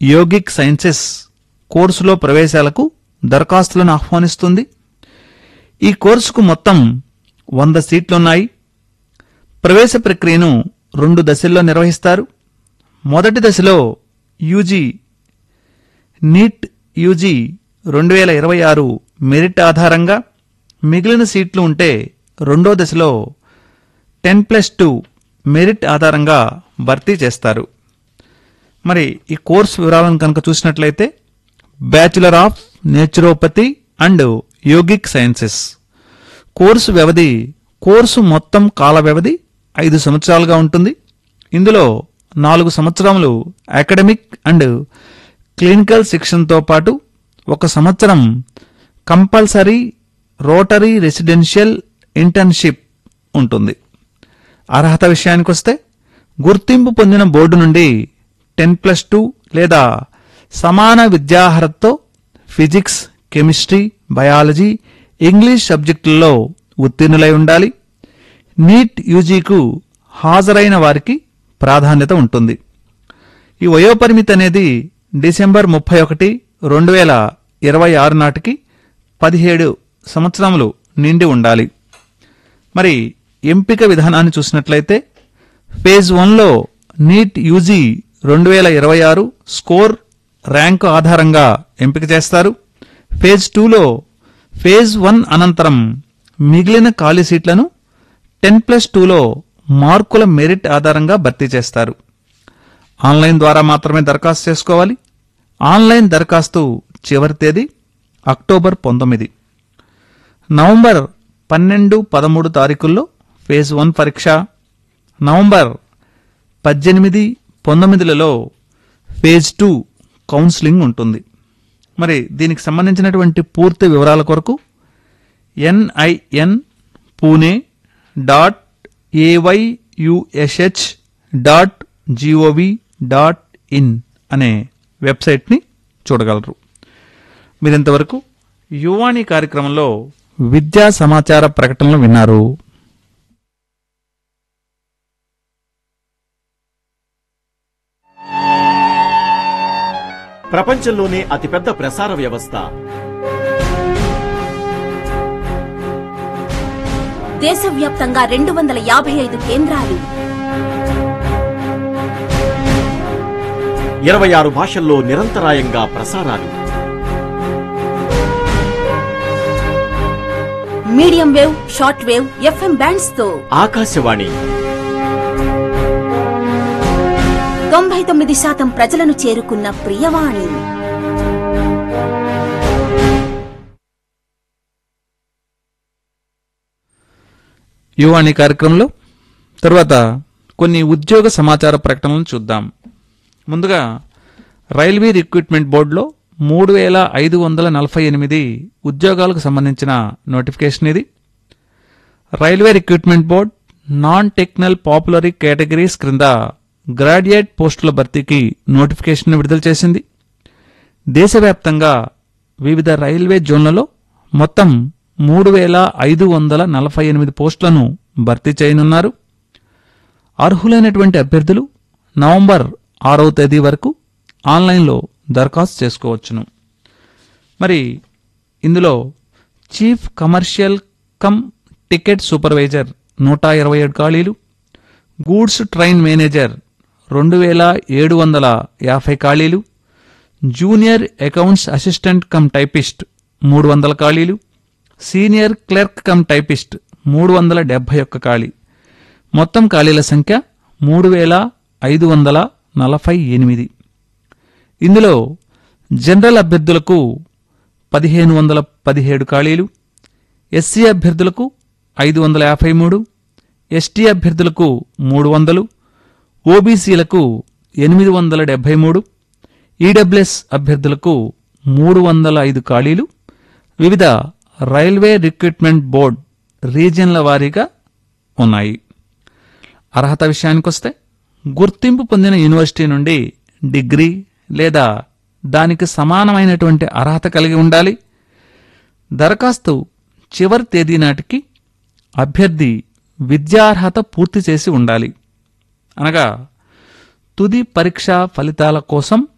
yogic sciences కోర్సులో ప్రవేశాలకు దరఖాస్తులను ఆహ్వానిస్తుంది ఈ కోర్సుకు మొత్తం వంద సీట్లున్నాయి ప్రవేశ ప్రక్రియను రెండు దశల్లో నిర్వహిస్తారు మొదటి దశలో యూజీ నీట్ యూజీ రెండు వేల ఇరవై ఆరు మెరిట్ ఆధారంగా మిగిలిన సీట్లు ఉంటే రెండో దశలో టెన్ ప్లస్ టూ మెరిట్ ఆధారంగా భర్తీ చేస్తారు మరి ఈ కోర్సు వివరాలను కనుక చూసినట్లయితే bachelor of naturopathy and yogic sciences course వ్యవధి కోర్సు మొత్తం కాల వ్యవధి ఐదు సంవత్సరాలుగా ఉంటుంది ఇందులో నాలుగు సంవత్సరములు అకాడమిక్ అండ్ క్లినికల్ శిక్షణతో పాటు ఒక సంవత్సరం కంపల్సరీ రోటరీ రెసిడెన్షియల్ ఇంటర్న్షిప్ ఉంటుంది అర్హత విషయానికొస్తే గుర్తింపు పొందిన బోర్డు నుండి టెన్ ప్లస్ టూ లేదా సమాన విద్యార్హతతో ఫిజిక్స్ కెమిస్ట్రీ బయాలజీ ఇంగ్లీష్ సబ్జెక్టుల్లో ఉత్తీర్ణులై ఉండాలి నీట్ యూజీకు హాజరైన వారికి ప్రాధాన్యత ఉంటుంది ఈ వయోపరిమితి అనేది డిసెంబర్ ముప్పై ఒకటి రెండు వేల ఇరవై ఆరు నాటికి పదిహేడు సంవత్సరములు నిండి ఉండాలి మరి ఎంపిక విధానాన్ని చూసినట్లయితే ఫేజ్ వన్లో నీట్ యూజీ రెండు వేల ఇరవై ఆరు స్కోర్ ర్యాంకు ఆధారంగా ఎంపిక చేస్తారు ఫేజ్ టూలో ఫేజ్ వన్ అనంతరం మిగిలిన ఖాళీ సీట్లను టెన్ ప్లస్ టూలో మార్కుల మెరిట్ ఆధారంగా భర్తీ చేస్తారు ఆన్లైన్ ద్వారా మాత్రమే దరఖాస్తు చేసుకోవాలి ఆన్లైన్ దరఖాస్తు చివరి తేదీ అక్టోబర్ పంతొమ్మిది నవంబర్ పన్నెండు పదమూడు తారీఖుల్లో ఫేజ్ వన్ పరీక్ష నవంబర్ పద్దెనిమిది పంతొమ్మిదిలలో ఫేజ్ టూ కౌన్సిలింగ్ ఉంటుంది మరి దీనికి సంబంధించినటువంటి పూర్తి వివరాల కొరకు NIN Pune dot A Y U S H dot G O V dot in అనే వెబ్సైట్ని చూడగలరు మీరింతవరకు యువాణి కార్యక్రమంలో విద్యా సమాచార ప్రకటనలు విన్నారు ప్రపంచంలోనే అతిపెద్ద ప్రసార వ్యవస్థ దేశవ్యాప్తంగా రెండు వందల యాభై ఐదు కేంద్రాలు ఇరవై ఆరు భాషల్లో నిరంతరాయంగా ప్రసారాలు medium wave short wave FM bands తో ఆకాశవాణి తొంభై తొమ్మిది శాతం ప్రజలను చేరుకున్న ప్రియవాణి యువాణి కార్యక్రమంలో తర్వాత కొన్ని ఉద్యోగ సమాచార ప్రకటనలను చూద్దాం ముందుగా రైల్వే రిక్రూట్మెంట్ బోర్డులో మూడు వేల ఐదు వందల నలభై ఎనిమిది ఉద్యోగాలకు సంబంధించిన నోటిఫికేషన్ ఇది railway recruitment board non technical popularly categories క్రింద గ్రాడ్యుయేట్ పోస్టుల భర్తీకి నోటిఫికేషన్ విడుదల చేసింది దేశవ్యాప్తంగా వివిధ రైల్వే జోన్లలో మొత్తం మూడు వేల ఐదు వందల నలభై ఎనిమిది పోస్టులను భర్తీ చేయనున్నారు అర్హులైనటువంటి అభ్యర్థులు నవంబర్ ఆరవ తేదీ వరకు ఆన్లైన్లో దరఖాస్తు చేసుకోవచ్చును మరి ఇందులో chief commercial cum ticket supervisor నూట ఇరవై ఏడు ఖాళీలు గూడ్స్ ట్రైన్ మేనేజర్ రెండు వేల ఏడు వందల యాభై ఖాళీలు junior accounts assistant cum typist మూడు వందల ఖాళీలు సీనియర్ క్లర్క్ కమ్ టైపిస్ట్ మూడు వందల డెబ్బై ఒక్క ఖాళీ మొత్తం ఖాళీల సంఖ్య మూడు వేల ఐదు వందల నలభై ఎనిమిది ఇందులో జనరల్ అభ్యర్థులకు పదిహేను వందల పదిహేడు ఖాళీలు ఎస్సీ అభ్యర్థులకు ఐదు వందల యాభై మూడు ఎస్టీ అభ్యర్థులకు మూడు వందలు ఓబీసీలకు ఎనిమిది వందల డెబ్బై మూడు ఈడబ్ల్యూఎస్ అభ్యర్థులకు మూడు వందల ఐదు ఖాళీలు వివిధ రైల్వే రిక్రూట్మెంట్ బోర్డ్ రీజియన్ల వారీగా ఉన్నాయి అర్హత విషయానికొస్తే గుర్తింపు పొందిన యూనివర్సిటీ నుండి డిగ్రీ లేదా దానికి సమానమైనటువంటి అర్హత కలిగి ఉండాలి దరఖాస్తు చివరి తేదీ నాటికి అభ్యర్థి విద్యార్హత పూర్తి చేసి ఉండాలి అనగా తుది పరీక్షా ఫలితాల కోసం